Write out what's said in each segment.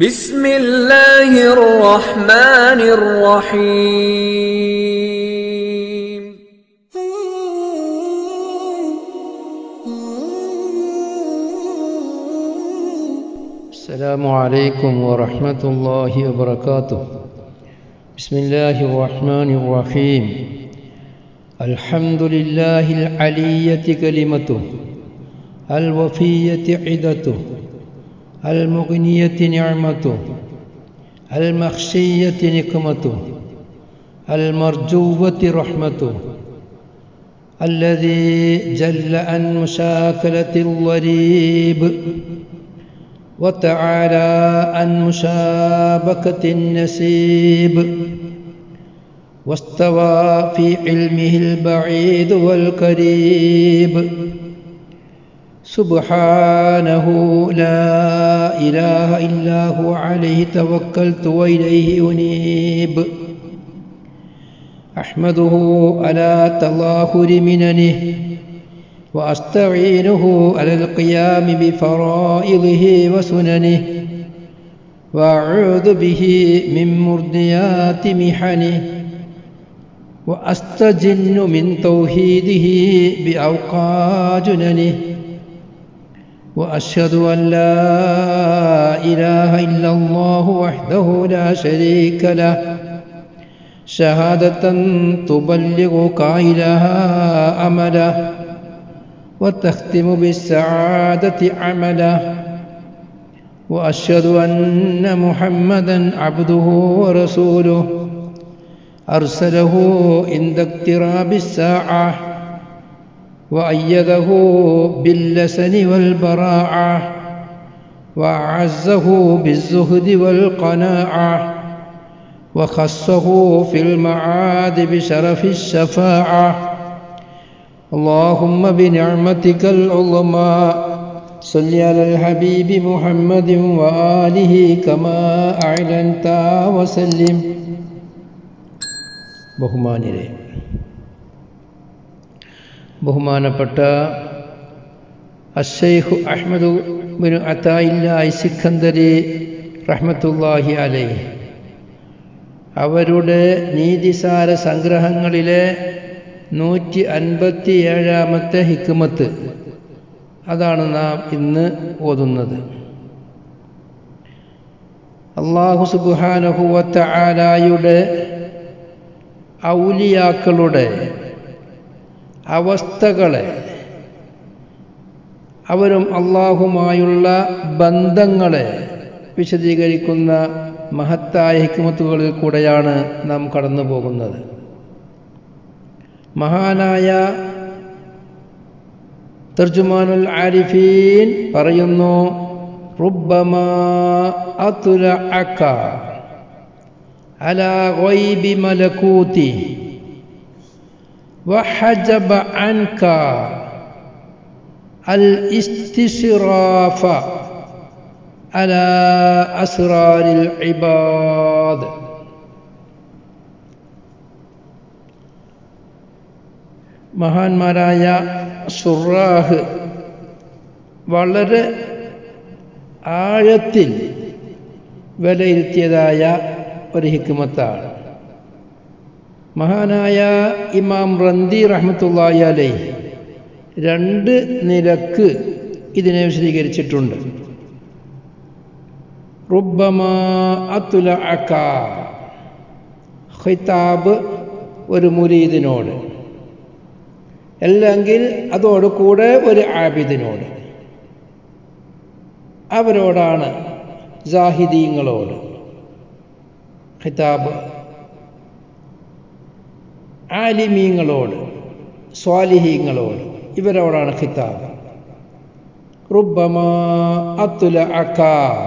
بسم الله الرحمن الرحيم السلام عليكم ورحمة الله وبركاته بسم الله الرحمن الرحيم الحمد لله العلية كلمته الوفية عدته المغنية نعمته المخشية نقمته المرجوة رحمته الذي جل عن مشاكلة الضريب وتعالى عن مشابكة النسيب واستوى في علمه البعيد والقريب سبحانه لا إله إلا هو عليه توكلت وإليه أنيب أحمده على تظاهر مننه وأستعينه على القيام بفرائضه وسننه وأعوذ به من مرديات محنه وأستجن من توحيده بأوقى جننه وأشهد أن لا إله إلا الله وحده لا شريك له شهادة تبلغ قائلها أمله وتختم بالسعادة عمله وأشهد أن محمدا عبده ورسوله أرسله عند اقتراب الساعة وأيده باللسن والبراعة وأعزه بالزهد والقناعة وخصه في المعاد بشرف الشفاعة اللهم بنعمتك العظمى صل على الحبيب محمد وآله كما أعلنت وسلم ബഹുമാനിരെ ബഹുമാനപ്പെട്ട അഷൈഖു അഹമ്മദ് ബിൻ അത്തായില്ല സിഖന്ദരി റഹ്മത്തുല്ലാഹി അലൈ അവരുടെ നീതിസാര സംഗ്രഹങ്ങളിലെ നൂറ്റി അൻപത്തി ഏഴാമത്തെ ഹിക്കുമത്ത് അതാണ് നാം ഇന്ന് ഓതുന്നത് അള്ളാഹു സുബാനഹുവത്ത ആലായുടെ ഔലിയാക്കളുടെ അവസ്ഥകളെ അവരും അള്ളാഹുമായുള്ള ബന്ധങ്ങളെ വിശദീകരിക്കുന്ന മഹത്തായ ഹിക്കുമത്തുകളിൽ കൂടെയാണ് നാം കടന്നു പോകുന്നത് മഹാനായ തർജുമാനുൽ ആരിഫീൻ പറയുന്നു റുബ്ബമാ അത്തുലഅക അലാ ഗൈബി മലകൂതി وحجب عنك الاستشراف على أسرار العباد മഹാന്മാരായ സുറാഹ് വളരെ ആഴത്തിൽ വിലയിരുത്തിയതായ ഒരു ഹിക്കുമത്താണ് മഹാനായ ഇമാം റന്തി റഹ്മത്തുള്ളാഹി അലൈ രണ്ട് നിലക്ക് ഇതിനെ വിശദീകരിച്ചിട്ടുണ്ട് റുബ്ബമാ അത്തുല അക്ക ഖിതാബ് ഒരു മുരീദിനോട് അല്ലെങ്കിൽ അതോട് കൂടെ ഒരു ആബിദിനോട് അവരോടാണ് ജാഹിദീങ്ങളോട് ഖിതാബ് ആലിമീങ്ങളോട് സ്വാലിഹീങ്ങളോട് ഇവരോടാണ് ഖിതാബ് റുബ്ബമാ അത്തുല അക്ക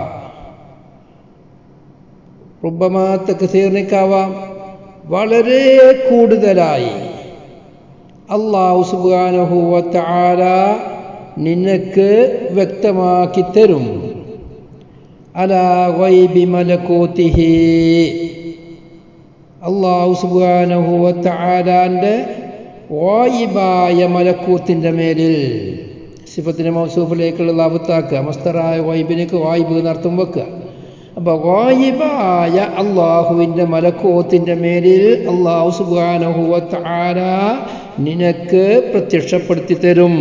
റുബ്ബമാ തക്സീർണിക്കാവാം വളരെ കൂടുതലായി അള്ളാഹു സുബാനഹുവത്ത ആല നിനക്ക് വ്യക്തമാക്കി തരും അലാ ഗൈബി മലക്കൂത്തിഹി അള്ളാഹു സുബാനഹുവത്ത ആലാൻ്റെ വായിബായ മലക്കൂത്തിൻ്റെ മേലിൽ സിഫത്തിന് മൗസൂഫിലേക്കുള്ള ലാഭത്താക്കുക മസ്തറായ വൈബിനേക്ക് വായിബ് എന്നർത്ഥം വെക്കുക അപ്പൊ ഗായിബായ അള്ളാഹുവിൻ്റെ മലക്കോത്തിൻ്റെ മേലിൽ അള്ളാഹു സുബാനഹുവത്ത് ആര നിനക്ക് പ്രത്യക്ഷപ്പെടുത്തി തരും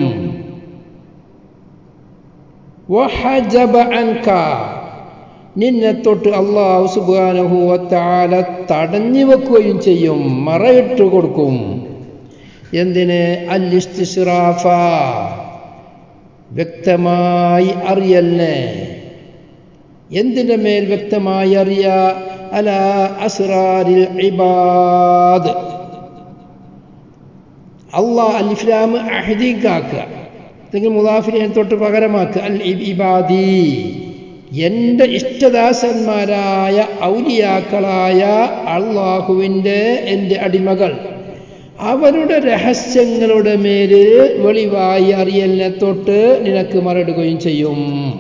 വഹജബ അൻക നിന്നെ തൊട്ട് അള്ളാഹു സുബാനഹുവത്താല തടഞ്ഞു വെക്കുകയും ചെയ്യും മറയിട്ട് കൊടുക്കും എന്തിന് അല്ലിസ്തിറാഫ വ്യക്തമായി അറിയലിനെ എന്തിൻ്റെ മേൽ വ്യക്തമായി അറിയ അല അസ്റാരിൽ ഇബാദ് അള്ളാഹ് അലിഫ്ലാം അഹദീക്കാക്കുക അല്ലെങ്കിൽ മുദാഫിനെ തൊട്ട് പകരമാക്കുക അൽ ഇബാദി എൻ്റെ ഇഷ്ടദാസന്മാരായ ഔലിയാക്കളായ അള്ളാഹുവിൻ്റെ എൻ്റെ അടിമകൾ അവരുടെ രഹസ്യങ്ങളുടെ മേല് വെളിവായി അറിയലിനെ തൊട്ട് നിനക്ക് മറിടുകയും ചെയ്യും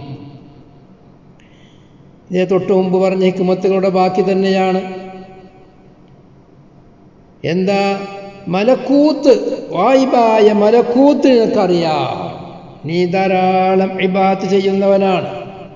ഇതേ തൊട്ട് മുമ്പ് പറഞ്ഞ ഹിക്കുമത്തുകളുടെ ബാക്കി തന്നെയാണ് എന്താ മലക്കൂത്ത് വായിബായ മലക്കൂത്ത് നിനക്കറിയാം നീ ധാരാളം ഇബാത്ത് ചെയ്യുന്നവനാണ്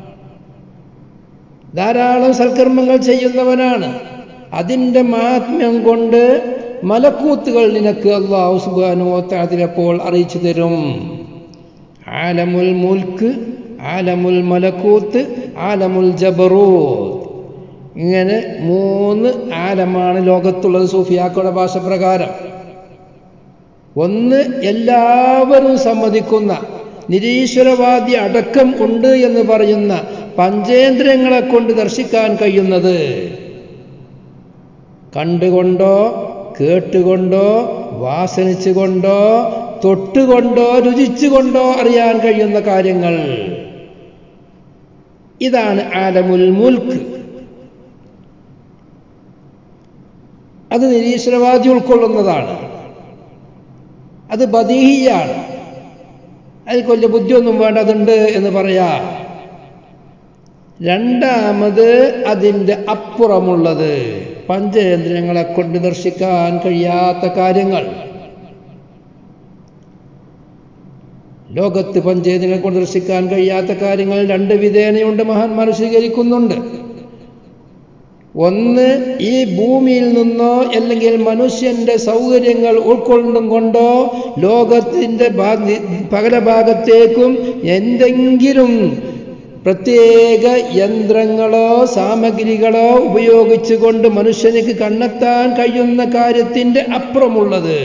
ധാരാളം സൽക്കർമ്മങ്ങൾ ചെയ്യുന്നവനാണ് അതിൻ്റെ മഹാത്മ്യം കൊണ്ട് മലക്കൂത്തുകൾ നിനക്ക് അള്ളാഹു സുബാനുവത്താതിലപ്പോൾ അറിയിച്ചു തരും ആലമുൽ മുൽക്ക് ആലമുൽ മലക്കൂത്ത് ആലമുൽ ജബറൂത്ത് ഇങ്ങനെ മൂന്ന് ആലമാണ് ലോകത്തുള്ളത് സൂഫിയാക്കളുടെ ഭാഷ പ്രകാരം ഒന്ന് എല്ലാവരും സമ്മതിക്കുന്ന നിരീശ്വരവാദി അടക്കം ഉണ്ട് എന്ന് പറയുന്ന പഞ്ചേന്ദ്രിയങ്ങളെ കൊണ്ട് ദർശിക്കാൻ കഴിയുന്നത് കണ്ടുകൊണ്ടോ കേട്ടുകൊണ്ടോ വാസനിച്ചുകൊണ്ടോ തൊട്ടുകൊണ്ടോ രുചിച്ചുകൊണ്ടോ അറിയാൻ കഴിയുന്ന കാര്യങ്ങൾ ഇതാണ് ആലമുൽ മുൽക്ക് അത് നിരീശ്വരവാദി ഉൾക്കൊള്ളുന്നതാണ് അത് ബദീഹിയാണ് അതിൽ കൊല്ല ബുദ്ധിയൊന്നും വേണ്ട അതുണ്ട് എന്ന് പറയാ രണ്ടാമത് അതിൻ്റെ അപ്പുറമുള്ളത് പഞ്ചേന്ദ്രിയങ്ങളെ കൊണ്ട് ദർശിക്കാൻ കഴിയാത്ത കാര്യങ്ങൾ ലോകത്ത് പഞ്ചേന്ദ്രിയങ്ങളെ കൊണ്ട് ദർശിക്കാൻ കഴിയാത്ത കാര്യങ്ങൾ രണ്ട് വിധേനയുണ്ട് മഹാന്മാർ സ്വീകരിക്കുന്നുണ്ട് ഒന്ന് ഈ ഭൂമിയിൽ നിന്നോ അല്ലെങ്കിൽ മനുഷ്യന്റെ സൗകര്യങ്ങൾ ഉൾക്കൊണ്ടും കൊണ്ടോ ലോകത്തിൻ്റെ പകല ഭാഗത്തേക്കും എന്തെങ്കിലും പ്രത്യേക യന്ത്രങ്ങളോ സാമഗ്രികളോ ഉപയോഗിച്ചുകൊണ്ട് മനുഷ്യനിക്ക് കണ്ടെത്താൻ കഴിയുന്ന കാര്യത്തിൻ്റെ അപ്പുറമുള്ളത്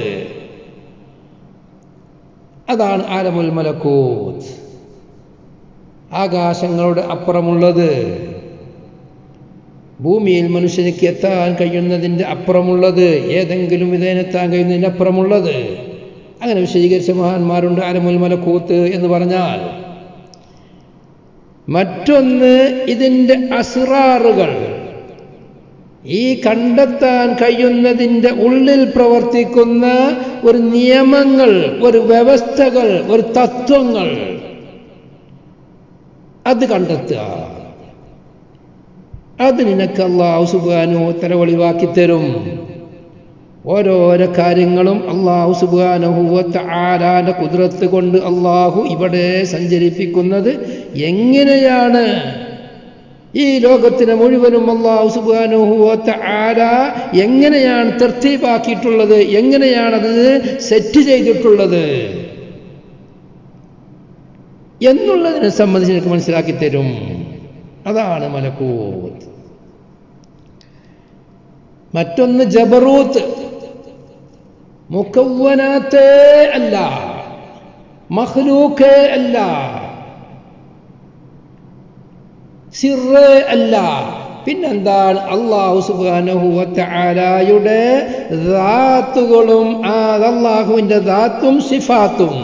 അതാണ് ആലമുൽ മലക്കൂത്ത് ആകാശങ്ങളുടെ അപ്പുറമുള്ളത് ഭൂമിയിൽ മനുഷ്യനിക്ക് എത്താൻ കഴിയുന്നതിൻ്റെ അപ്പുറമുള്ളത് ഏതെങ്കിലും വിധേനെത്താൻ കഴിയുന്നതിൻ്റെ അപ്പുറമുള്ളത് അങ്ങനെ വിശദീകരിച്ച മഹാന്മാരുണ്ട് ആലമുൽ മലക്കൂത്ത് എന്ന് പറഞ്ഞാൽ മറ്റൊന്ന് ഇതിൻ്റെ അസ്റാറുകൾ ഈ കണ്ടെത്താൻ കഴിയുന്നതിൻ്റെ ഉള്ളിൽ പ്രവർത്തിക്കുന്ന ഒരു നിയമങ്ങൾ ഒരു വ്യവസ്ഥകൾ ഒരു തത്വങ്ങൾ അത് കണ്ടെത്തുക അത് നിനക്ക് അള്ളാഹു സുബാനു തല ഒളിവാക്കി തരും ഓരോരോ കാര്യങ്ങളും അള്ളാഹു സുബാനഹുവത്ത് ആരാന്റെ കുതിരത്ത് കൊണ്ട് അള്ളാഹു ഇവിടെ സഞ്ചരിപ്പിക്കുന്നത് എങ്ങനെയാണ് ഈ ലോകത്തിനെ മുഴുവനും അള്ളാഹു സുബാനുഹുവത്ത് ആര എങ്ങനെയാണ് തെർത്തീപാക്കിയിട്ടുള്ളത് എങ്ങനെയാണത് സെറ്റ് ചെയ്തിട്ടുള്ളത് എന്നുള്ളതിനെ സംബന്ധിച്ച് എനിക്ക് മനസ്സിലാക്കി തരും അതാണ് മലക്കൂത്ത് മറ്റൊന്ന് ജബറൂത്ത് മുക്കവ്വനാത്തേ അല്ല മഹ്ലൂക്കേ അല്ല സിറ് അല്ല പിന്നെന്താണ് അള്ളാഹു സുബാനഹുവത്താലായുടെ ദാത്തുകളും ആ അള്ളാഹുവിൻ്റെ ദാത്തും സിഫാത്തും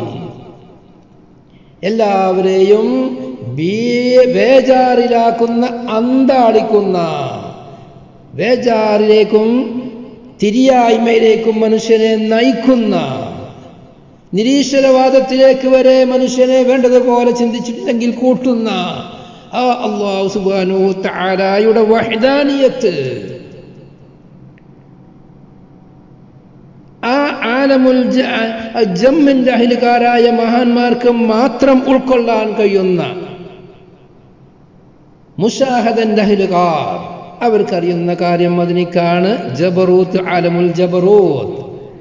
എല്ലാവരെയും ബേജാറിലാക്കുന്ന അന്താളിക്കുന്ന ബേജാറിലേക്കും തിരിയായ്മയിലേക്കും മനുഷ്യനെ നയിക്കുന്ന നിരീശ്വരവാദത്തിലേക്ക് വരെ മനുഷ്യനെ വേണ്ടതുപോലെ ചിന്തിച്ചിട്ടില്ലെങ്കിൽ കൂട്ടുന്ന ആ അള്ളാഹു സുബാനു താരായുടെ വഹദാനിയത്ത് ആ ആലമുൽ ജമ്മിൻ്റെ അഹിലുകാരായ മഹാന്മാർക്ക് മാത്രം ഉൾക്കൊള്ളാൻ കഴിയുന്ന മുഷാഹദന്റെ അഹിലുകാർ അവർക്കറിയുന്ന കാര്യം അതിനിക്കാണ് ജബറൂത്ത് ആലമുൽ ജബറൂത്ത്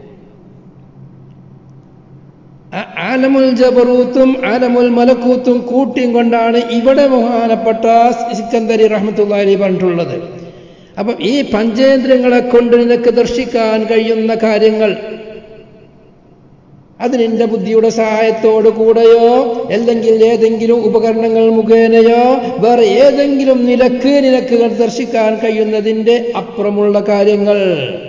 ആ- ആലമുൽ ജബറൂത്തും ആലമുൽ മലക്കൂത്തും കൂട്ടിയും കൊണ്ടാണ് ഇവിടെ ബഹുമാനപ്പെട്ട സിക്കന്ദരി റഹ്മത്തുള്ളി പറഞ്ഞിട്ടുള്ളത് അപ്പം ഈ പഞ്ചേന്ദ്രങ്ങളെ കൊണ്ട് നിനക്ക് ദർശിക്കാൻ കഴിയുന്ന കാര്യങ്ങൾ അത് നിന്റെ ബുദ്ധിയുടെ സഹായത്തോടു കൂടെയോ അല്ലെങ്കിൽ ഏതെങ്കിലും ഉപകരണങ്ങൾ മുഖേനയോ വേറെ ഏതെങ്കിലും നിലക്ക് നിനക്ക് ദർശിക്കാൻ കഴിയുന്നതിൻ്റെ അപ്പുറമുള്ള കാര്യങ്ങൾ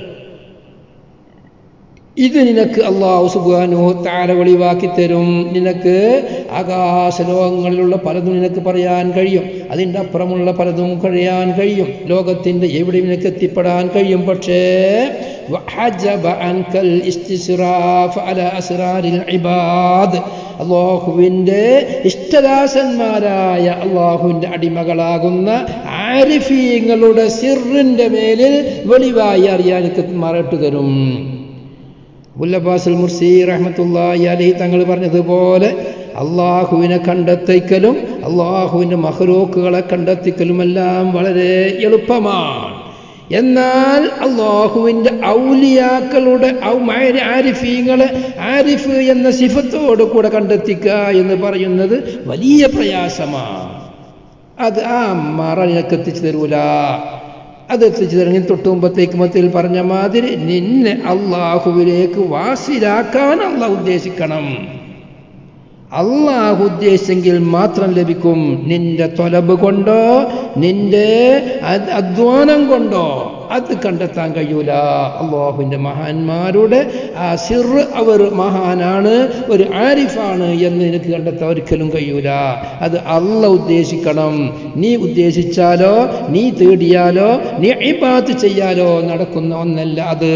ഇത് നിനക്ക് അള്ളാഹു സുബാനു താര വെളിവാക്കി തരും നിനക്ക് ആകാശലോകങ്ങളിലുള്ള പലതും നിനക്ക് പറയാൻ കഴിയും അതിൻ്റെ അപ്പുറമുള്ള പലതും കഴിയാൻ കഴിയും ലോകത്തിൻ്റെ എവിടെ നിനക്ക് എത്തിപ്പെടാൻ കഴിയും പക്ഷേ وحجب عنك الاستسراف على أسرار العباد അള്ളാഹുവിൻ്റെ ഇഷ്ടദാസന്മാരായ അള്ളാഹുവിൻ്റെ അടിമകളാകുന്ന ആരിഫീങ്ങളുടെ സിറിൻ്റെ മേലിൽ വെളിവായി അറിയാൻ മറട്ടു തരും ഉല്ലബാസുൽ മുർസി റഹ്മത്തുള്ളാഹി അലൈഹി തങ്ങൾ പറഞ്ഞതുപോലെ അള്ളാഹുവിനെ കണ്ടെത്തിക്കലും അള്ളാഹുവിൻ്റെ മഹ്റൂക്കുകളെ കണ്ടെത്തിക്കലുമെല്ലാം വളരെ എളുപ്പമാണ് എന്നാൽ അള്ളാഹുവിൻ്റെ ഔലിയാക്കളുടെ ഔ- മാരി- ആരിഫീങ്ങളെ ആരിഫ് എന്ന സിഫത്തോട് കൂടെ കണ്ടെത്തിക്കുക എന്ന് പറയുന്നത് വലിയ പ്രയാസമാണ് അത് ആ മറ നിനക്ക് എത്തിച്ചു തരൂല അത് എത്തിച്ചു തരണമെങ്കിൽ തൊട്ട് മുമ്പത്തേക്ക് മത്തിൽ പറഞ്ഞ മാതിരി നിന്നെ അള്ളാഹുവിലേക്ക് വാസിലാക്കാൻ അള്ളാഹ് ഉദ്ദേശിക്കണം അള്ളാഹു ഉദ്ദേശിച്ചെങ്കിൽ മാത്രം ലഭിക്കും നിന്റെ തൊലബ് കൊണ്ടോ നിന്റെ അ- അധ്വാനം കൊണ്ടോ അത് കണ്ടെത്താൻ കഴിയൂല അള്ളാഹുവിൻ്റെ മഹാന്മാരുടെ ആ സിറ് അവർ മഹാനാണ് ഒരു ആരിഫാണ് എന്ന് നിനക്ക് കണ്ടെത്താൻ ഒരിക്കലും കഴിയൂല അത് അല്ല ഉദ്ദേശിക്കണം നീ ഉദ്ദേശിച്ചാലോ നീ തേടിയാലോ നീ ഇബാത്ത് ചെയ്യാലോ നടക്കുന്ന ഒന്നല്ല അത്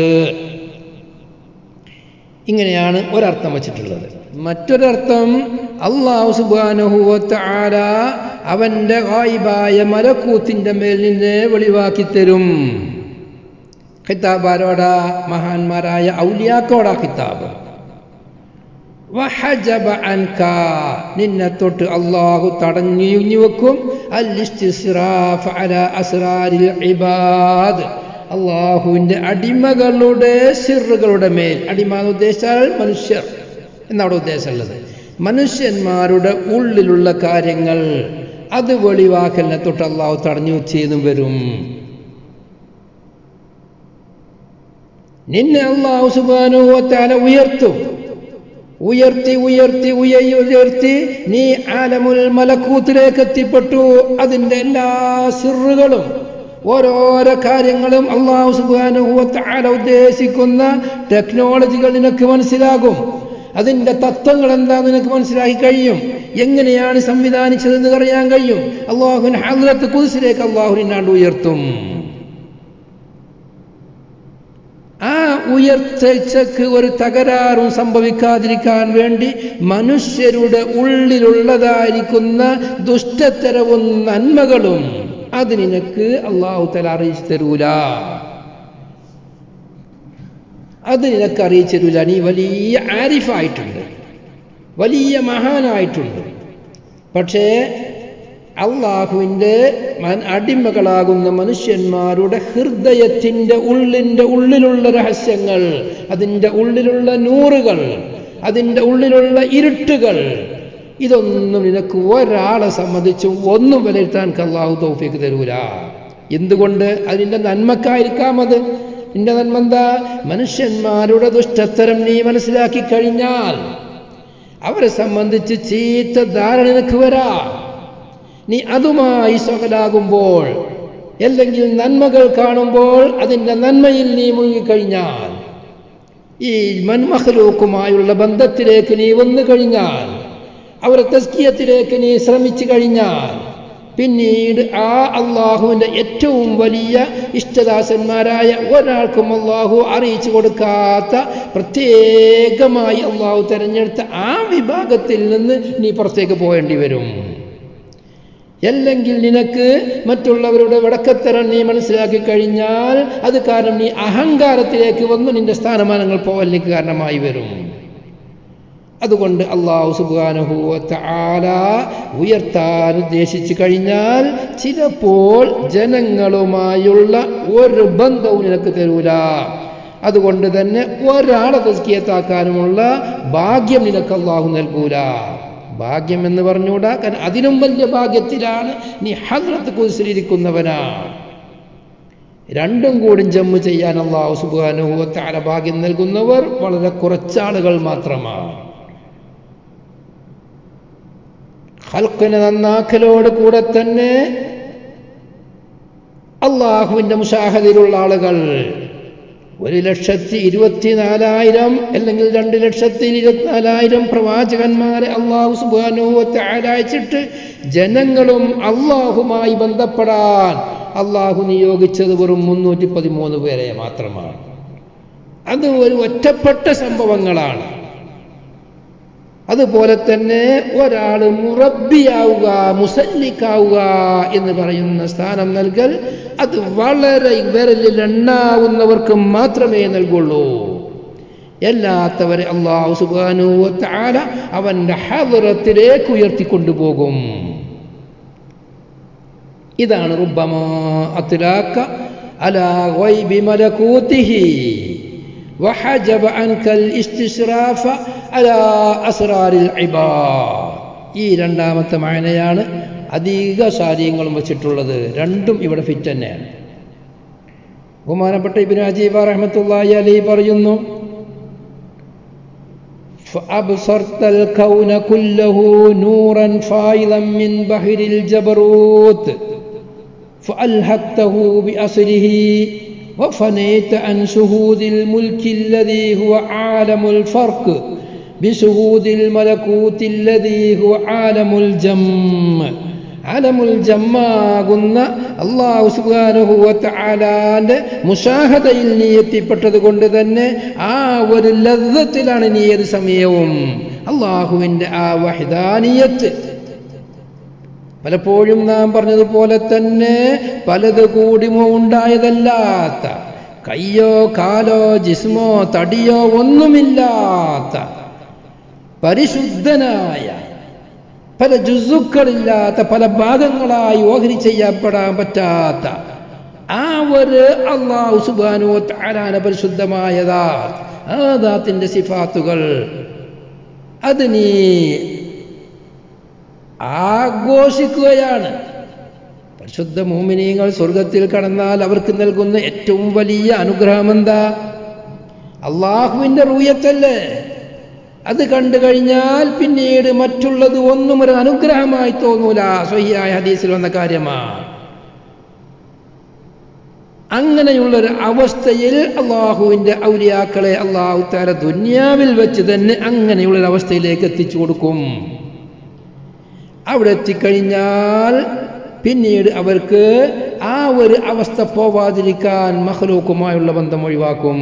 ഇങ്ങനെയാണ് ഒരർത്ഥം വച്ചിട്ടുള്ളത് മറ്റൊരർത്ഥം അള്ളാഹു സുബാനുഹുവത്ത് ആര അവൻ്റെ ഗായിബായ മലക്കൂത്തിൻ്റെ മേൽ നിന്ന് വെളിവാക്കി തരും ഖിതാബ് ആരോടാ മഹാന്മാരായ ഔലിയാക്കോടാ ഖിതാബ് വഹജബ അൻക നിന്നെ തൊട്ട് അള്ളാഹു തടഞ്ഞു വെക്കും അൽ ഇസ്തിസ്റാഫ് അല അസ്റാരിൽ ഇബാദ് അള്ളാഹുവിൻ്റെ അടിമകളുടെ സിറുകളുടെ മേൽ അടിമ എന്ന് ഉദ്ദേശിച്ചാൽ മനുഷ്യർ എന്നവിടെ ഉദ്ദേശമുള്ളത് മനുഷ്യന്മാരുടെ ഉള്ളിലുള്ള കാര്യങ്ങൾ അത് വെളിവാക്കലിനെ തൊട്ട് അള്ളാഹു തടഞ്ഞു വെച്ചെന്നും വരും നിന്നെ അള്ളാഹു സുബാനുവത്താല ഉയർത്തും ഉയർത്തി ഉയർത്തി ഉയർത്തി ഉയർത്തി നീ ആലമുൽ മലക്കൂത്തിലേക്ക് എത്തിപ്പെട്ടു അതിൻ്റെ എല്ലാ സിറുകളും ഓരോരോ കാര്യങ്ങളും അള്ളാഹു സുബാനുഹുവത്താല ഉദ്ദേശിക്കുന്ന ടെക്നോളജികൾ നിനക്ക് മനസ്സിലാകും അതിൻ്റെ തത്വങ്ങൾ എന്താ നിനക്ക് മനസ്സിലാക്കി കഴിയും എങ്ങനെയാണ് സംവിധാനിച്ചതെന്ന് അറിയാൻ കഴിയും അള്ളാഹുവിൻ ഹദ്രത്ത് കുതിസിലേക്ക് അള്ളാഹുവിനാണ്ട് ഉയർത്തും ആ ഉയർച്ചയ്ക്ക് ഒരു തകരാറും സംഭവിക്കാതിരിക്കാൻ വേണ്ടി മനുഷ്യരുടെ ഉള്ളിലുള്ളതായിരിക്കുന്ന ദുഷ്ടത്തരവും നന്മകളും അത് നിനക്ക് അള്ളാഹു തല അറിയിച്ചു തരൂല അത് നിനക്ക് അറിയിച്ചു തരൂല നീ വലിയ ആരിഫായിട്ടുണ്ട് വലിയ മഹാനായിട്ടുണ്ട് പക്ഷേ അള്ളാഹുവിൻ്റെ അടിമകളാകുന്ന മനുഷ്യന്മാരുടെ ഹൃദയത്തിൻ്റെ ഉള്ളിൻ്റെ ഉള്ളിലുള്ള രഹസ്യങ്ങൾ അതിൻ്റെ ഉള്ളിലുള്ള നൂറുകൾ അതിൻ്റെ ഉള്ളിലുള്ള ഇരുട്ടുകൾ ഇതൊന്നും നിനക്ക് ഒരാളെ സംബന്ധിച്ചും ഒന്നും വിലയിരുത്താൻ അള്ളാഹു തൗഫീക്ക് തരൂല എന്തുകൊണ്ട് അതിൻ്റെ നന്മക്കായിരിക്കാം അത് നിന്റെ നന്മ എന്താ മനുഷ്യന്മാരുടെ ദുഷ്ടത്തരം നീ മനസ്സിലാക്കി കഴിഞ്ഞാൽ അവരെ സംബന്ധിച്ച് ചീത്ത ധാരണ നിനക്ക് വരാം നീ അതുമായി സ്വകലാകുമ്പോൾ അല്ലെങ്കിൽ നന്മകൾ കാണുമ്പോൾ അതിൻ്റെ നന്മയിൽ നീ മുഴുകിക്കഴിഞ്ഞാൽ ഈ മന്മഹലൂക്കുമായുള്ള ബന്ധത്തിലേക്ക് നീ വന്നു കഴിഞ്ഞാൽ അവരെ തസ്കിയത്തിലേക്ക് നീ ശ്രമിച്ചു കഴിഞ്ഞാൽ പിന്നീട് ആ അള്ളാഹുവിൻ്റെ ഏറ്റവും വലിയ ഇഷ്ടദാസന്മാരായ ഒരാൾക്കും അള്ളാഹു അറിയിച്ചു കൊടുക്കാത്ത പ്രത്യേകമായി അള്ളാഹു തിരഞ്ഞെടുത്ത ആ വിഭാഗത്തിൽ നിന്ന് നീ പുറത്തേക്ക് പോകേണ്ടി വരും അല്ലെങ്കിൽ നിനക്ക് മറ്റുള്ളവരുടെ വിടക്കത്തരം നീ മനസ്സിലാക്കി കഴിഞ്ഞാൽ അത് കാരണം നീ അഹങ്കാരത്തിലേക്ക് വന്ന് നിന്റെ സ്ഥാനമാനങ്ങൾ പോകലിന് കാരണമായി വരും അതുകൊണ്ട് അള്ളാഹു സുബാനുഭൂവത്ത ആല ഉയർത്താൻ ഉദ്ദേശിച്ചു കഴിഞ്ഞാൽ ചിലപ്പോൾ ജനങ്ങളുമായുള്ള ഒരു ബന്ധവും നിനക്ക് തരൂല അതുകൊണ്ട് തന്നെ ഒരാളെ തസ്കിയത്താക്കാനുമുള്ള ഭാഗ്യം നിനക്ക് അള്ളാഹു നൽകൂല ഭാഗ്യം എന്ന് പറഞ്ഞുകൂടാ കാരണം അതിനും വലിയ ഭാഗ്യത്തിലാണ് നീ ഹദ്രത്ത് കുതിരിക്കുന്നവനാണ് രണ്ടും കൂടി ജമ്മു ചെയ്യാൻ അള്ളാഹു സുബാനുഭവത്താല ഭാഗ്യം നൽകുന്നവർ വളരെ കുറച്ചാളുകൾ മാത്രമാണ് ഹൽക്കിനെ നന്നാക്കലോട് കൂടെ തന്നെ അള്ളാഹുവിൻ്റെ മുഷാഹദിലുള്ള ആളുകൾ ഒരു ലക്ഷത്തി ഇരുപത്തിനാലായിരം അല്ലെങ്കിൽ രണ്ട് ലക്ഷത്തി ഇരുപത്തിനാലായിരം പ്രവാചകന്മാരെ അള്ളാഹു സുബാനുവത്തെ അയച്ചിട്ട് ജനങ്ങളും അള്ളാഹുമായി ബന്ധപ്പെടാൻ അള്ളാഹു നിയോഗിച്ചത് വെറും മുന്നൂറ്റി പതിമൂന്ന് പേരെ മാത്രമാണ് അത് ഒരു ഒറ്റപ്പെട്ട സംഭവങ്ങളാണ് അതുപോലെ തന്നെ ഒരാൾ മുറബിയാവുക മുസല്ലിക്കാവുക എന്ന് പറയുന്ന സ്ഥാനം നൽകൽ അത് വളരെ വിരലിൽ എണ്ണാവുന്നവർക്ക് മാത്രമേ നൽകുള്ളൂ എല്ലാത്തവരെ അള്ളാഹു സുബാനുവത്താല അവന്റെ ഹവറത്തിലേക്ക് ഉയർത്തിക്കൊണ്ടുപോകും ഇതാണ് റുബമാ അത്തിലാക്ക അലാ ഗൈബി മലകൂതിഹി وحجب عنك الاستشراف على أسرار العباد ഈ രണ്ടാമത്തെ മായനയാണ് അധിക സാരിയങ്ങളും വെച്ചിട്ടുള്ളത് രണ്ടും ഇവിടെ ഫിറ്റ് തന്നെയാണ് ബഹുമാനപ്പെട്ട ഇബിൻ അജീബ റഹ്മത്തുള്ളാഹി അലൈഹി പറയുന്നു فأبصرت الكون كله نورا فائضا من بحر الجبروت فألهكته بأصله وفنيت عن شهود الملك الذي هو عالم الفرق بشهود الملكوت الذي هو عالم الجم عالم ജമ്മാകുന്ന അള്ളാഹു സുബാനുഹുവത്താലാന്റെ മുഷാഹതയിൽ നീ എത്തിപ്പെട്ടത് കൊണ്ട് തന്നെ ആ ഒരു ലദ്ദത്തിലാണ് നീ ഏത് സമയവും അള്ളാഹുവിൻ്റെ ആ വഹിദാനിയത്ത് പലപ്പോഴും നാം പറഞ്ഞതുപോലെ തന്നെ പലത് കൂടിമോ ഉണ്ടായതല്ലാത്ത കയ്യോ കാലോ ജിസ്മോ തടിയോ ഒന്നുമില്ലാത്ത പരിശുദ്ധനായ പല ജുസുക്കളില്ലാത്ത പല ഭാഗങ്ങളായി ഓഹരി ചെയ്യപ്പെടാൻ പറ്റാത്ത ആ ഒരു അള്ളാഹു സുബാനു താരാന പരിശുദ്ധമായതാ ആ ദാത്തിന്റെ സിഫാത്തുകൾ അത് നീ ആഘോഷിക്കുകയാണ് പരിശുദ്ധ മോമിനിയങ്ങൾ സ്വർഗത്തിൽ കടന്നാൽ അവർക്ക് നൽകുന്ന ഏറ്റവും വലിയ അനുഗ്രഹം എന്താ അള്ളാഹുവിന്റെ റൂയത്തല്ലേ അത് കണ്ടു കഴിഞ്ഞാൽ പിന്നീട് മറ്റുള്ളത് ഒന്നും ഒരു അനുഗ്രഹമായി തോന്നൂല സ്വഹിയായ ഹദീസിൽ വന്ന കാര്യമാണ് അങ്ങനെയുള്ളൊരു അവസ്ഥയിൽ അള്ളാഹുവിൻ്റെ ഔലിയാക്കളെ അള്ളാഹു താര ദുന്യാവിൽ വെച്ച് തന്നെ അങ്ങനെയുള്ളൊരു അവസ്ഥയിലേക്ക് എത്തിച്ചു കൊടുക്കും അവിടെ എത്തിക്കഴിഞ്ഞാൽ പിന്നീട് അവർക്ക് ആ ഒരു അവസ്ഥ പോവാതിരിക്കാൻ മഹ്ലൂക്കുമായുള്ള ബന്ധം ഒഴിവാക്കും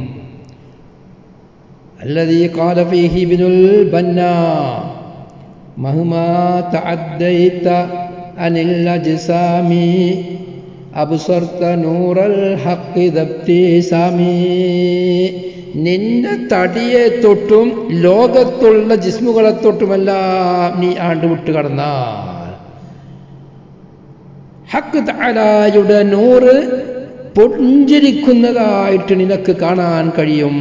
الذي قال فيه ابن البنا مهما تعديت عن الأجسام أبصرت نور الحق ذبتسامي നിന്റെ തടിയെ തൊട്ടും ലോകത്തുള്ള ജിസ്മുകളെ തൊട്ടുമെല്ലാം നീ ആണ്ട് വിട്ട് കടന്നാൽ ഹക്ക് താലായുടെ നൂറ് പൊഞ്ചിരിക്കുന്നതായിട്ട് നിനക്ക് കാണാൻ കഴിയും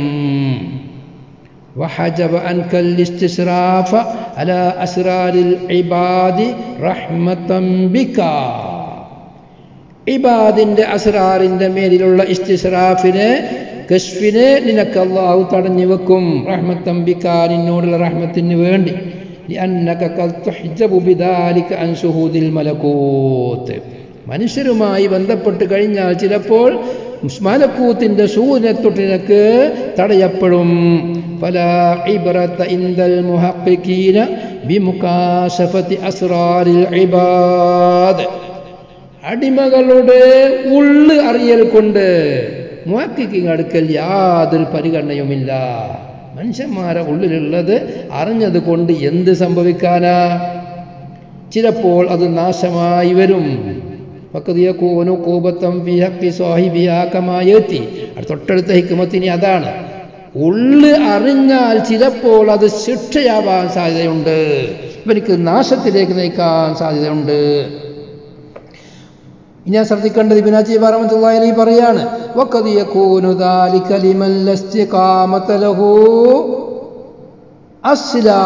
وحجب عنك الاستشراف على أسرار العباد رحمة بك ഇബാദിന്റെ അസ്രാറിന്റെ മേലിലുള്ള ഇസ്തിസ്രാഫിനെ കശ്ഫിനെ നിനക്ക് അള്ളാഹു തടഞ്ഞു വെക്കും റഹ്മത്തമ്പിക്ക നിന്നോടുള്ള റഹ്മത്തിന് വേണ്ടി لأنك قد تحجب بذلك عن شهود الملكوت മനുഷ്യരുമായി ബന്ധപ്പെട്ട് കഴിഞ്ഞാൽ ചിലപ്പോൾ മലക്കൂത്തിന്റെ സൂര്യനെ തൊട്ട് നിനക്ക് തടയപ്പെടും പല ഇബ്രത്ത ഇന്ദൽ മുഹഖിഖീന ബിമുകാശഫതി അസ്റാരിൽ ഇബാദ് അടിമകളുടെ ഉള്ള് അറിയൽ കൊണ്ട് മുഹക്കിങ് അടുക്കൽ യാതൊരു പരിഗണനയുമില്ല മനുഷ്യന്മാരെ ഉള്ളിലുള്ളത് അറിഞ്ഞത് കൊണ്ട് എന്ത് സംഭവിക്കാനാ ചിലപ്പോൾ അത് നാശമായി വരും കോപത്തം തൊട്ടടുത്ത ഹിക്കുമത്തിന് അതാണ് ഉള്ള് അറിഞ്ഞാൽ ചിലപ്പോൾ അത് ശിക്ഷയാവാൻ സാധ്യതയുണ്ട് ഇവർക്ക് നാശത്തിലേക്ക് നയിക്കാൻ സാധ്യതയുണ്ട് ഇനി ഞാൻ ശ്രദ്ധിക്കേണ്ടത് ഇബിനാജി പറമത്തുള്ളി പറയാണ് وَقَدْ يَكُونُ ذَلِكَ لِمَنْ لَا اسْتِقَامَةَ لَهُ أَصْلًا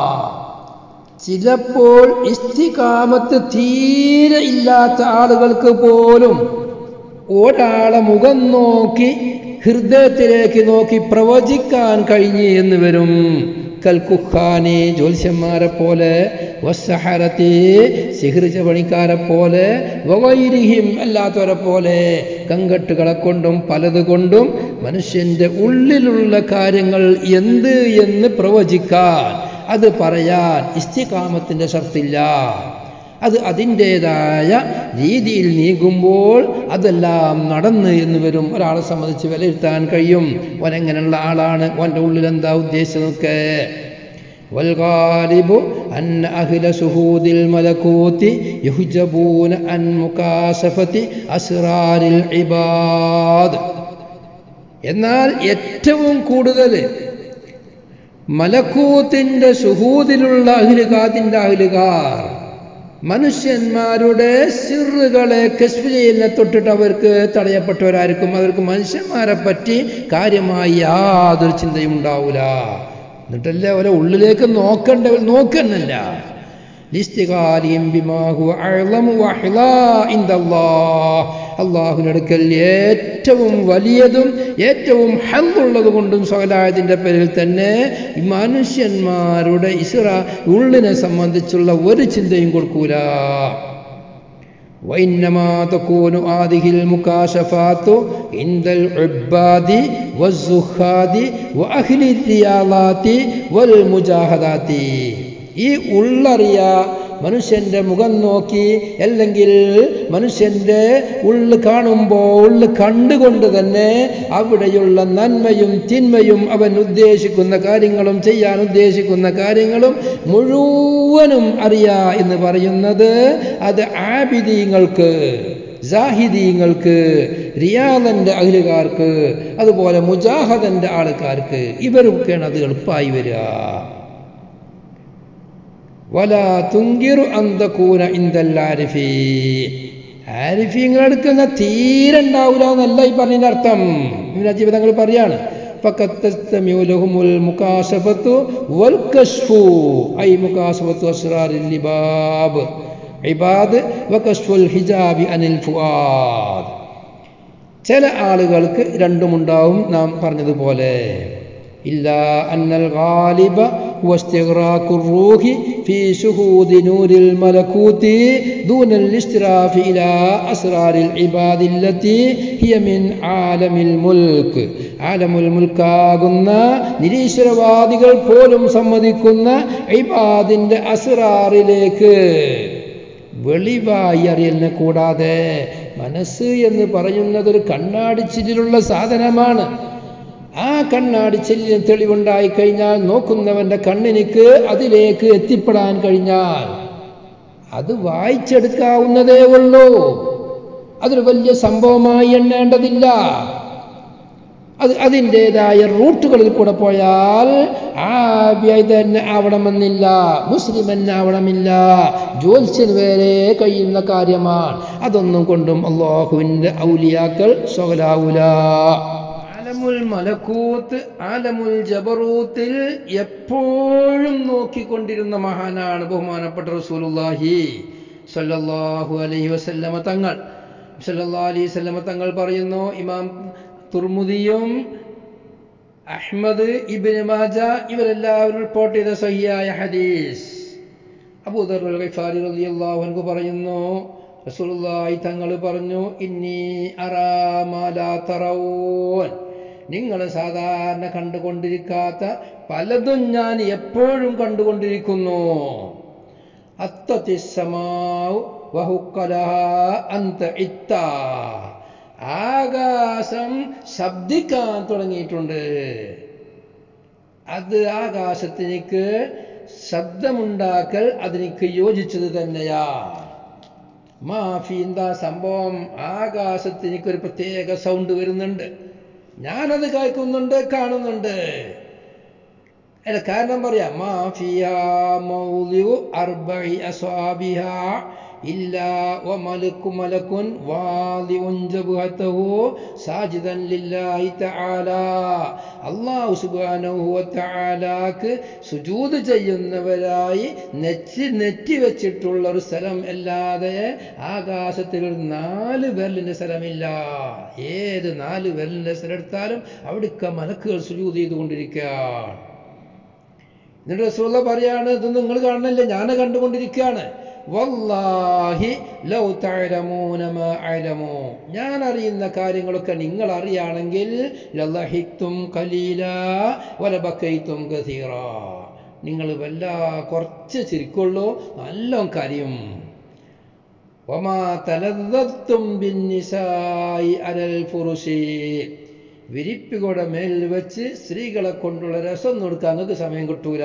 ചിലപ്പോൾ ഇസ്തികാമത്ത് തീരെ ഇല്ലാത്ത ആളുകൾക്ക് പോലും ഒരാളെ മുഖം നോക്കി ഹൃദയത്തിലേക്ക് നോക്കി പ്രവചിക്കാൻ കഴിഞ്ഞ് എന്ന് വരും കൽക്കുഖാനി ജ്യോത്സ്യന്മാരെ പോലെ വസ്സഹരത്തി സിഹൃജ പണിക്കാരെ പോലെ വവൈരിഹിം അല്ലാത്തവരെ പോലെ കങ്കട്ടുകളെ കൊണ്ടും പലത് കൊണ്ടും മനുഷ്യന്റെ ഉള്ളിലുള്ള കാര്യങ്ങൾ എന്ത് എന്ന് പ്രവചിക്കാൻ അത് പറയാൻ ഇസ്തികാമത്തിൻ്റെ ഷർത്തില്ല അത് അതിൻ്റേതായ രീതിയിൽ നീങ്ങുമ്പോൾ അതെല്ലാം നടന്ന് എന്ന് വരും ഒരാളെ സംബന്ധിച്ച് വിലയിരുത്താൻ കഴിയും ഓനെങ്ങനെയുള്ള ആളാണ് ഓൻ്റെ ഉള്ളിൽ എന്താ ഉദ്ദേശിച്ചതൊക്കെ والغالب أن أهل شهود الملكوت يحجبون عن مكاشفة أسرار العباد എന്നാൽ ഏറ്റവും കൂടുതൽ മലക്കൂത്തിൻ്റെ സുഹൂദിലുള്ള അഹിലുകാതിൻ്റെ അഹിലുകാർ മനുഷ്യന്മാരുടെ സിറുകളെ കശ്ഫ് ചെയ്യുന്ന തൊട്ടിട്ട് അവർക്ക് തടയപ്പെട്ടവരായിരിക്കും അവർക്ക് മനുഷ്യന്മാരെ പറ്റി കാര്യമായി യാതൊരു ചിന്തയും ഉണ്ടാവില്ല എന്നിട്ടല്ലേ അവരെ ഉള്ളിലേക്ക് നോക്കണ്ടവർ നോക്കുന്നല്ല അള്ളാഹുനടുക്കൽ ഏറ്റവും വലിയതും ഏറ്റവും ഹെന്നുള്ളത് കൊണ്ടും സ്വലായതിൻ്റെ പേരിൽ തന്നെ ഈ മനുഷ്യന്മാരുടെ ഇസ്ര ഉള്ളിനെ സംബന്ധിച്ചുള്ള ഒരു ചിന്തയും കൊടുക്കൂല وإنما تكون هذه المكاشفات عند العباد والزهاد وأهل الرياضات والمجاهدات ഈ ഉള്ളറിയ മനുഷ്യന്റെ മുഖം നോക്കി അല്ലെങ്കിൽ മനുഷ്യന്റെ ഉള്ളു കാണുമ്പോൾ ഉള്ളു കണ്ടുകൊണ്ട് തന്നെ അവിടെയുള്ള നന്മയും തിന്മയും അവൻ ഉദ്ദേശിക്കുന്ന കാര്യങ്ങളും ചെയ്യാൻ ഉദ്ദേശിക്കുന്ന കാര്യങ്ങളും മുഴുവനും അറിയാ എന്ന് പറയുന്നത് അത് ആബിദീങ്ങൾക്ക് ജാഹിദീങ്ങൾക്ക് റിയാദന്റെ അഖിലുകാർക്ക് അതുപോലെ മുജാഹദന്റെ ആൾക്കാർക്ക് ഇവർക്കൊക്കെയാണ് അത് എളുപ്പമായി വരിക വല തുങ്കിറു അന്തക്കൂന ഇന്ദല്ലാരിഫി ആരിഫീങ്ങൾ എടുക്കുന്ന തീരെ ഉണ്ടാവില്ല എന്നല്ല ഈ പറഞ്ഞതിൻ്റെ അർത്ഥം ഇങ്ങനെ ജീവിതങ്ങൾ പറയാണ് മുക്കാശഫത്തു വൽ കശ്ഫു ഐ മുക്കാശഫത്തു അസ്റാറിൽ ലിബാബ് ഇബാദ് വകശ്ഫുൽ ഹിജാബി അനിൽ ഫുആദ് ചില ആളുകൾക്ക് രണ്ടുമുണ്ടാവും നാം പറഞ്ഞതുപോലെ إلا أن الغالب هو استغراق الروح في شهود نور الملكوت دون الاشتراف إلى أسرار العباد التي هي من عالم الملك ആലമുൽ മുൽക്കാകുന്ന നിരീശ്വരവാദികൾ പോലും സമ്മതിക്കുന്ന ഇബാദിന്റെ അസുറാറിലേക്ക് വെളിവായി അറിയലിനെ കൂടാതെ മനസ്സ് എന്ന് പറയുന്നത് ഒരു കണ്ണാടിച്ചിലുള്ള സാധനമാണ് ആ കണ്ണാടി ചെല്ലിന് തെളിവുണ്ടായി കഴിഞ്ഞാൽ നോക്കുന്നവന്റെ കണ്ണിനിക്ക് അതിലേക്ക് എത്തിപ്പെടാൻ കഴിഞ്ഞാൽ അത് വായിച്ചെടുക്കാവുന്നതേ ഉള്ളൂ അതൊരു വലിയ സംഭവമായി എണ്ണേണ്ടതില്ല അത് അതിൻ്റെതായ റൂട്ടുകളിൽ കൂടെ പോയാൽ ആ തന്നെ ആവണമെന്നില്ല മുസ്ലിം തന്നെ ആവണമില്ല ജ്യോത്സ്യന് വരെ കഴിയുന്ന കാര്യമാണ് അതൊന്നും കൊണ്ടും അള്ളാഹുവിൻ്റെ ഔലിയാക്കൾ സ്വകലാവൂല ആലമുൽ മലക്കൂത്ത് ആലമുൽ ജബറൂത്തിൽ എപ്പോഴും നോക്കിക്കൊണ്ടിരുന്ന മഹാനാണ് ബഹുമാനപ്പെട്ട റസൂലുള്ളാഹി സല്ലല്ലാഹു അലൈഹി വസല്ലമ തങ്ങൾ സല്ലല്ലാഹു അലൈഹി വസല്ലമ തങ്ങൾ പറയുന്നു ഇമാം തുർമുദിയും അഹ്മദ് ഇബ്നു മാജ ഇവരെല്ലാവരും റിപ്പോർട്ട് ചെയ്ത സഹിയായ ഹദീസ് അബൂദർ ഗഫാരി റളിയല്ലാഹു അൻഹു പറയുന്നു റസൂലുള്ളാഹി തങ്ങൾ പറഞ്ഞു ഇന്നി അറാമാലാ തറവൂൻ നിങ്ങൾ സാധാരണ കണ്ടുകൊണ്ടിരിക്കാത്ത പലതും ഞാൻ എപ്പോഴും കണ്ടുകൊണ്ടിരിക്കുന്നു അത്തത്തിസമാവ് അന്ത ഇത്ത ആകാശം ശബ്ദിക്കാൻ തുടങ്ങിയിട്ടുണ്ട് അത് ആകാശത്തിനിക്ക് ശബ്ദമുണ്ടാക്കൽ അതിനിക്ക് യോജിച്ചത് തന്നെയാ മാഫി എന്താ സംഭവം ആകാശത്തിനിക്ക് ഒരു പ്രത്യേക സൗണ്ട് വരുന്നുണ്ട് ഞാനത് കേൾക്കുന്നുണ്ട് കാണുന്നുണ്ട് അല്ല കാരണം പറയാം മാഫിയ മൗലിഉ അർബഇ അസ്വാബിഹ ഇല്ലാ വമലക്കു മലക്കുൻ വാദിഉൻ ജബ്ഹതഹു സാജിദൻ ലില്ലാഹി തആല അല്ലാഹു സുബ്ഹാനഹു വ തആലാക്ക് സുജൂദ് ചെയ്യുന്നവരായി നെറ്റി നെറ്റി വെച്ചിട്ടുള്ള ഒരു സ്ഥലം അല്ലാതെ ആകാശത്തിൽ ഒരു നാല് വിരലിന്റെ സ്ഥലമില്ല ഏത് നാല് വിരലിന്റെ സ്ഥലം എടുത്താലും അവിടേക്ക് മലക്കുകൾ സുജൂദ് ചെയ്തുകൊണ്ടിരിക്കുകയാണ് എന്നിട്ട് റസൂള്ള പറയാണ് ഇത് നിങ്ങൾ കാണണില്ല ഞാൻ കണ്ടുകൊണ്ടിരിക്കുകയാണ് വല്ലാഹി ലൗ തഅലമൂന മാ അലമു ഞാൻ അറിയുന്ന കാര്യങ്ങളൊക്കെ നിങ്ങൾ അറിയാണെങ്കിൽ ലളഹിക്തും ഖലീലാ വലബക്കൈതും കസീറാ നിങ്ങൾ വല്ല കുറച്ച് ചിരിക്കുള്ളൂ നല്ല കരയും വമാ തലദ്ദത്തും ബിന്നിസായി അലൽ ഫുറുഷി വിരിപ്പുകളുടെ മേൽ വെച്ച് സ്ത്രീകളെ കൊണ്ടുള്ള രസം കൊടുക്കാൻ നിങ്ങൾക്ക് സമയം കിട്ടൂല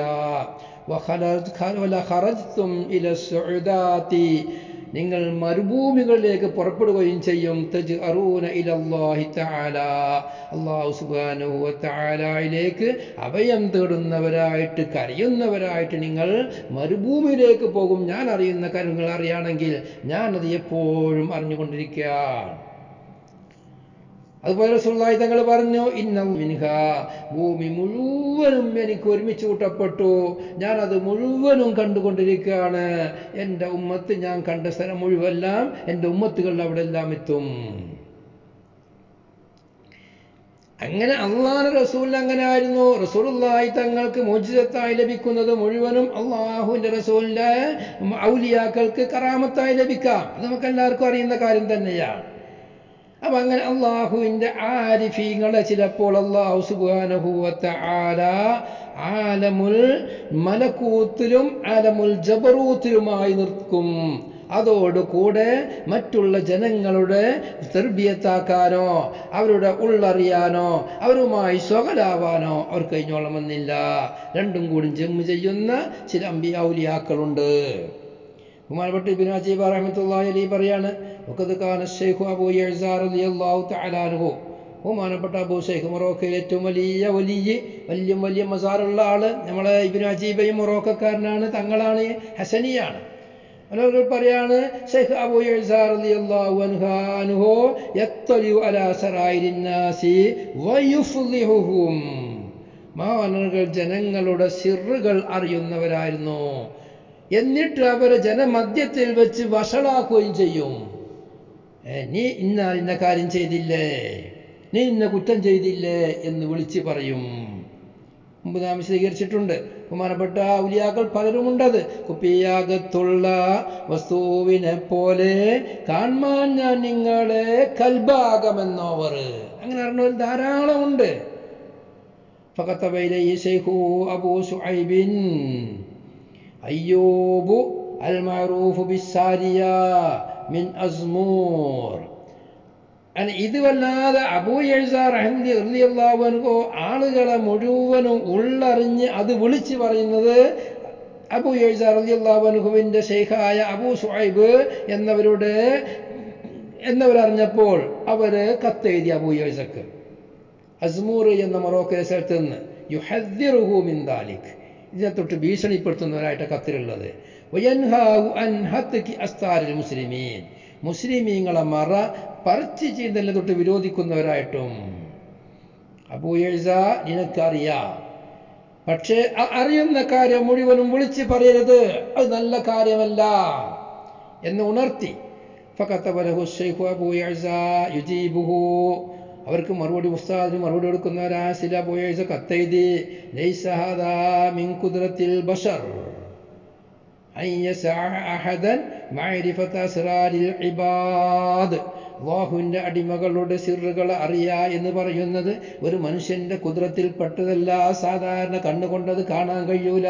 ഖറജ്തും ഇല സുഅദാത്തി നിങ്ങൾ മരുഭൂമികളിലേക്ക് പുറപ്പെടുകയും ചെയ്യും തജ് അറൂന ഇലല്ലാഹി തആല അല്ലാഹു സുബ്ഹാനഹു വ തആലയിലേക്ക് അഭയം തേടുന്നവരായിട്ട് കരയുന്നവരായിട്ട് നിങ്ങൾ മരുഭൂമിയിലേക്ക് പോകും ഞാൻ അറിയുന്ന കാര്യങ്ങൾ അറിയാണെങ്കിൽ ഞാനത് എപ്പോഴും അറിഞ്ഞുകൊണ്ടിരിക്കുകയാണ് അതുപോലെ സുല്ലായി തങ്ങൾ പറഞ്ഞു ഇന്ന മിൻഹ ഭൂമി മുഴുവനും എനിക്ക് ഒരുമിച്ച് കൂട്ടപ്പെട്ടു ഞാൻ അത് മുഴുവനും കണ്ടുകൊണ്ടിരിക്കുകയാണ് എൻ്റെ ഉമ്മത്ത് ഞാൻ കണ്ട സ്ഥലം മുഴുവെല്ലാം എൻ്റെ ഉമ്മത്തുകൾ അവിടെ എല്ലാം എത്തും അങ്ങനെ അള്ളാഹ് റസൂൽ അങ്ങനെ ആയിരുന്നു റസൂലുള്ളാഹി തങ്ങൾക്ക് മോചിതത്തായി ലഭിക്കുന്നത് മുഴുവനും അള്ളാഹുവിന്റെ റസൂലിന്റെ ഔലിയാക്കൾക്ക് കറാമത്തായി ലഭിക്കാം അത് നമുക്ക് എല്ലാവർക്കും അറിയുന്ന കാര്യം തന്നെയാണ് അപ്പൊ അങ്ങനെ അള്ളാഹുവിന്റെ ആരിഫീങ്ങളെ ചിലപ്പോൾ അള്ളാഹു സുബാനഹൂവത്ത ആല ആലമുൽ മലക്കൂത്തിലും ആലമുൽ ജബറൂത്തിലുമായി നിർക്കും അതോടുകൂടെ മറ്റുള്ള ജനങ്ങളുടെ തെർബിയത്താക്കാനോ അവരുടെ ഉള്ളറിയാനോ അവരുമായി സ്വകലാവാനോ അവർ കഴിഞ്ഞോളമെന്നില്ല രണ്ടും കൂടി ജമ്മു ചെയ്യുന്ന ചില അമ്പിയാവുലിയാക്കളുണ്ട് ബഹുമാനപ്പെട്ട ഇബിൻ അജീബ് റഹ്മത്തുള്ളാഹി അലി പറയാണ് وقد كان الشيخ أبو يعزار رضي الله تعالى عنه ബഹുമാനപ്പെട്ട അബൂ ഷെയ്ഖ് മൊറോക്കയിൽ ഏറ്റവും വലിയ വലിയ വലിയ വലിയ മസാറുള്ള ആള് നമ്മളെ ഇബിന് അജീബയും മൊറോക്കക്കാരനാണ് തങ്ങളാണ് ഹസനിയാണ് അവർ പറയാണ് ഷെയ്ഖ് അബൂ യസാർ റളിയല്ലാഹു അൻഹു അൻഹു യത്തലിഉ അലാ സറായിരിൻ നാസി വയുഫ്ളിഹുഹും മാനകൾ ജനങ്ങളുടെ സിറുകൾ അറിയുന്നവരായിരുന്നു എന്നിട്ട് അവരെ ജനമധ്യത്തിൽ വെച്ച് വഷളാക്കുകയും ചെയ്യും നീ ഇന്ന ഇന്ന കാര്യം ചെയ്തില്ലേ നീ ഇന്ന കുറ്റം ചെയ്തില്ലേ എന്ന് വിളിച്ചു പറയും മുമ്പ് നാം വിശദീകരിച്ചിട്ടുണ്ട് ബഹുമാനപ്പെട്ട ഔലിയാക്കൾ പലരുമുണ്ടത് കുപ്പിയാകത്തുള്ള വസ്തുവിനെ പോലെ കാണാൻ ഞാൻ നിങ്ങളെ കൽഭാഗമെന്നോവർ അങ്ങനെ അറിഞ്ഞവർ ധാരാളമുണ്ട് ഫകത്തബയിലെ ഷെയ്ഖു അബൂ സുഐബിൻ അയ്യൂബ് അൽ മഅറൂഫ് ബിസ്സാരിയ മിൻ അസ്മൂർ ഇത് വല്ലാതെ അബൂയഴ്സാർഹോ ആളുകളെ മുഴുവനും ഉള്ളറിഞ്ഞ് അത് വിളിച്ചു പറയുന്നത് അബൂ യഴ്സാർ റലിയല്ലാഹുവിന്റെ ഷെയ്ഖായ അബൂ സുഹൈബ് എന്നവരുടെ എന്നവരറിഞ്ഞപ്പോൾ അവര് കത്തെഴുതി അബൂ യഴ്സക്ക് അസ്മൂർ എന്ന മൊറോക്കയിലെ സ്ഥലത്ത് നിന്ന് യുഹദ്ദിറുഹു മിൻ ദാലിക് ഇതിനെ തൊട്ട് ഭീഷണിപ്പെടുത്തുന്നവരായിട്ട് കത്തിലുള്ളത് മുസ്ലിമീൻ മുസ്ലിമീങ്ങളെ മറ പറിച്ച് ചെയ്യുന്നതിനെ തൊട്ട് വിരോധിക്കുന്നവരായിട്ടും അബൂയഴ്സ നിനക്കറിയാം പക്ഷേ അറിയുന്ന കാര്യം മുഴുവനും വിളിച്ച് പറയരുത് അത് നല്ല കാര്യമല്ല എന്ന് ഉണർത്തി യുജീബുഹു അവർക്ക് മറുപടി ഉസ്താദിന് മറുപടി കൊടുക്കുന്നവരാ ചില ബോയേഴ്സ് കത്തെഴുതി മിൻ കുദ്രത്തിൽ ബഷർ അള്ളാഹുവിന്റെ അടിമകളുടെ സിറുകൾ അറിയാ എന്ന് പറയുന്നത് ഒരു മനുഷ്യന്റെ കുതിരത്തിൽപ്പെട്ടതല്ല സാധാരണ കണ്ണുകൊണ്ടത് കാണാൻ കഴിയൂല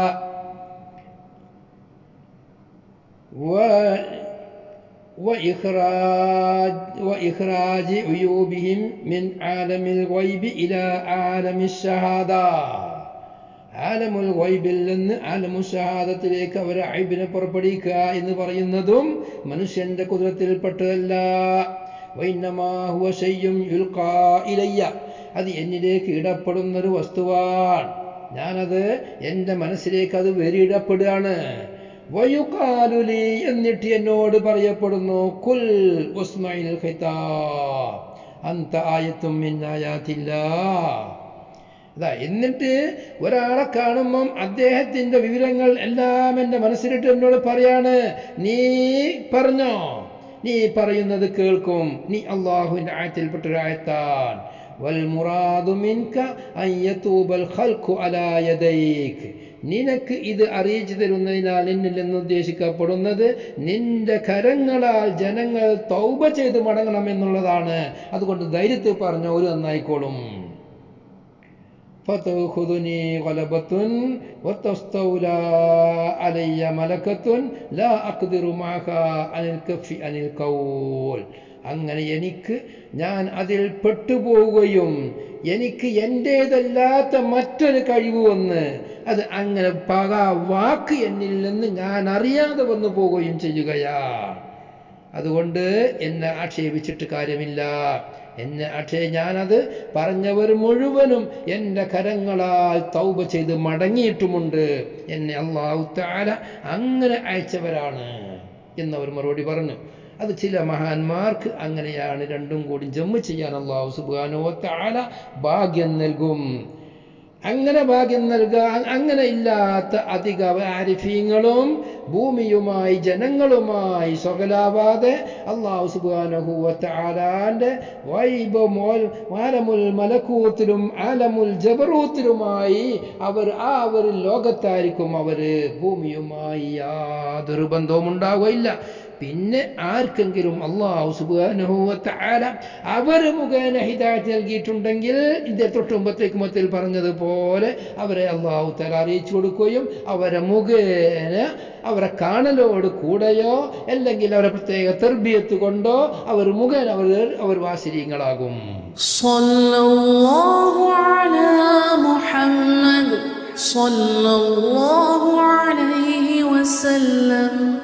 وإخراج وإخراج عيوبهم من عالم الغيب إلى عالم الشهادة ആലമുൽ ഗൈബിൽ നിന്ന് ആലമു ഷഹാദത്തിലേക്ക് അവരെ ഐബിനെ പുറപ്പെടുവിക്കുക എന്ന് പറയുന്നതും മനുഷ്യന്റെ കുതിരത്തിൽപ്പെട്ടതല്ല അത് എന്നിലേക്ക് ഇടപെടുന്നൊരു വസ്തുവാണ് ഞാനത് എൻ്റെ മനസ്സിലേക്ക് അത് വരിയിടപ്പെടുകയാണ് വയുകാലുലി എന്നിട്ട് എന്നോട് പറയപ്പെടുന്നു കുൽ ഉസ്മൈൽ ഖിതാബ് അന്ത ആയത്തും മിന്നായാത്തില്ല അതാ എന്നിട്ട് ഒരാളെ കാണുമ്പം അദ്ദേഹത്തിന്റെ വിവരങ്ങൾ എല്ലാം എൻ്റെ മനസ്സിലിട്ട് എന്നോട് പറയാണ് നീ പറഞ്ഞോ നീ പറയുന്നത് കേൾക്കും നീ അള്ളാഹുവിന്റെ ആയത്തിൽപ്പെട്ട ഒരു ആയത്താൻ വൽമുറാദു മിൻക അൻ യതൂബൽ ഖൽഖു അലാ യദൈക് നിനക്ക് ഇത് അറിയിച്ചു തരുന്നതിനാൽ നിന്നിൽ നിന്ന് ഉദ്ദേശിക്കപ്പെടുന്നത് നിന്റെ കരങ്ങളാൽ ജനങ്ങൾ തൗബ ചെയ്ത് മടങ്ങണം എന്നുള്ളതാണ് അതുകൊണ്ട് ധൈര്യത്തിൽ പറഞ്ഞ ഒരു നന്നായിക്കോളും فتأخذني غلبة وتستولى علي ملكة لا أقدر معها عن الكف عن القول അങ്ങനെ എനിക്ക് ഞാൻ അതിൽ പെട്ടുപോവുകയും എനിക്ക് എൻ്റേതല്ലാത്ത മറ്റൊരു കഴിവ് വന്ന് അത് അങ്ങനെ പക വാക്ക് എന്നിൽ നിന്ന് ഞാൻ അറിയാതെ വന്നു പോവുകയും ചെയ്യുകയാണ് അതുകൊണ്ട് എന്നെ ആക്ഷേപിച്ചിട്ട് കാര്യമില്ല എന്നെ ആക്ഷേ ഞാനത് പറഞ്ഞവർ മുഴുവനും എൻ്റെ കരങ്ങളാൽ തൗബ ചെയ്ത് മടങ്ങിയിട്ടുമുണ്ട് എന്നെ അള്ളാഹു താല അങ്ങനെ അയച്ചവരാണ് എന്നവർ മറുപടി പറഞ്ഞു അത് ചില മഹാന്മാർക്ക് അങ്ങനെയാണ് രണ്ടും കൂടി ജമ്മ് ചെയ്യാൻ അള്ളാഹു സുബാനോ താല ഭാഗ്യം നൽകും അങ്ങനെ ഭാഗ്യം നൽകാൻ അങ്ങനെ ഇല്ലാത്ത അധിക ആരിഫീങ്ങളും ഭൂമിയുമായി ജനങ്ങളുമായി സ്വകലാവാതെ അള്ളാഹു സുബാനഹുവത്താലാന്റെ വൈബമോൽ ആലമുൽ മലക്കൂത്തിലും ആലമുൽ ജബറൂത്തിലുമായി അവർ ആ അവർ ലോകത്തായിരിക്കും അവര് ഭൂമിയുമായി യാതൊരു ബന്ധവും ഉണ്ടാവുകയില്ല പിന്നെ ആർക്കെങ്കിലും അള്ളാഹു സുബാനുഭവത്താല അവര് മുഖേന ഹിദായത്ത് നൽകിയിട്ടുണ്ടെങ്കിൽ ഇതിന്റെ തൊട്ടുമ്പത്തേക്ക് മത്തിൽ പറഞ്ഞതുപോലെ അവരെ അള്ളാഹു തല അറിയിച്ചു കൊടുക്കുകയും അവരെ മുഖേന അവരെ കാണലോട് കൂടെയോ അല്ലെങ്കിൽ അവരെ പ്രത്യേക തെർബിയത്ത് കൊണ്ടോ അവർ മുഖേന അവർ അവർ വാസിരീങ്ങളാകും صلى الله على محمد صلى الله عليه وسلم